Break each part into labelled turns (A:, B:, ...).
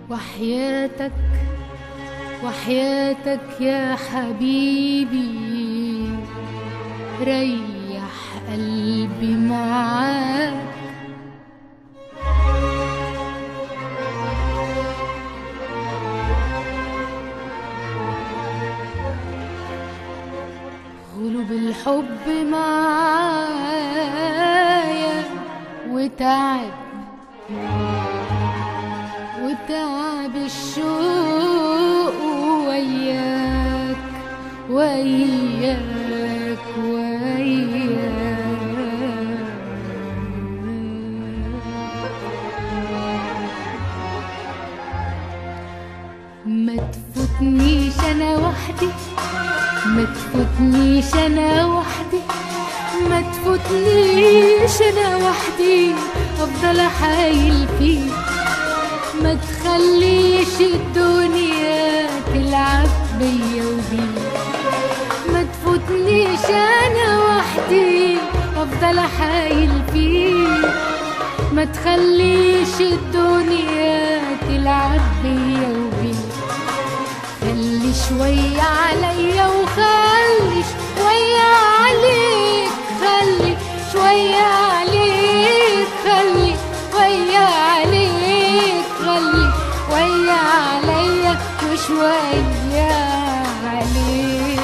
A: وحياتك وحياتك يا حبيبي ريح قلبي معاك غلب الحب معايا وتعب وتعب الشوق وياك وياك وياك ما تفوتنيش انا وحدي ما تفوتنيش انا وحدي ما تفوتنيش انا وحدي افضل احايل فيك ما تخليش الدنيا تلعب بيا وبيك ما تفوتنيش انا وحدي افضل احايل فيك ما تخليش الدنيا تلعب بيا وبيك خلي شوية عليا وخلي شوية عليك خلي شوية عليك خلي شوية عليك خلي شوية عليا وشوية عليك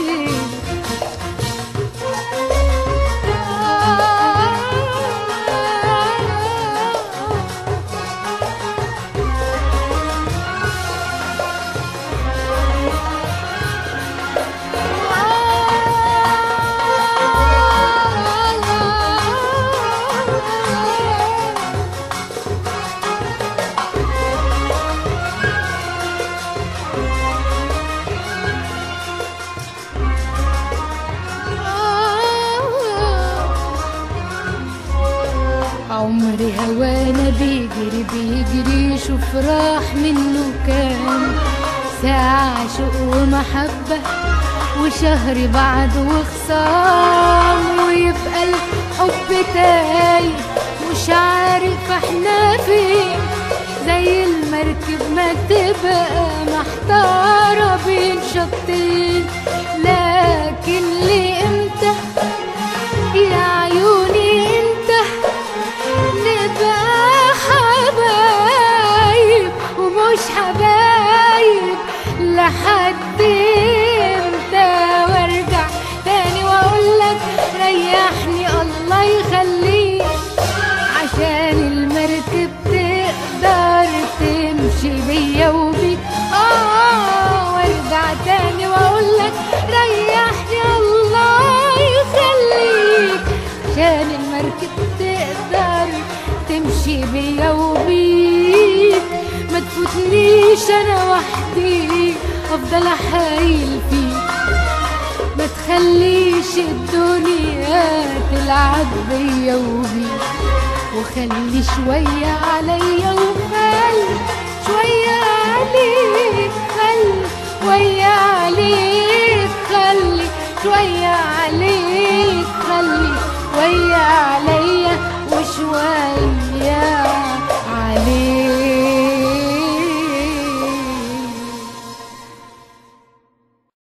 A: عمري هوانا بيجري بيجري شوف راح منه كام ساعة شوق ومحبة وشهر بعد وخصام ويبقى الحب تايه مش عارف احنا فين زي المركب ما تبقى محتارة بين شطين لكن لإمتى يا عيوني انت نبقى حبايب ومش حبايب لحد امتى وارجع تاني واقول لك ريحني الله يخليك عشان المركب تقدر تمشي بيا وبيك اه وارجع تاني واقول لك ريحني الله يخليك عشان المركب تقدر تمشي بيا وبيك ما تفوتنيش انا وحدي افضل احايل فيك ما تخليش الدنيا تلعب بيا وبيك وخلي شوية عليا وخلي شوية عليك خلي شوية عليك خلي شوية عليك خلي شوية عليا وشوية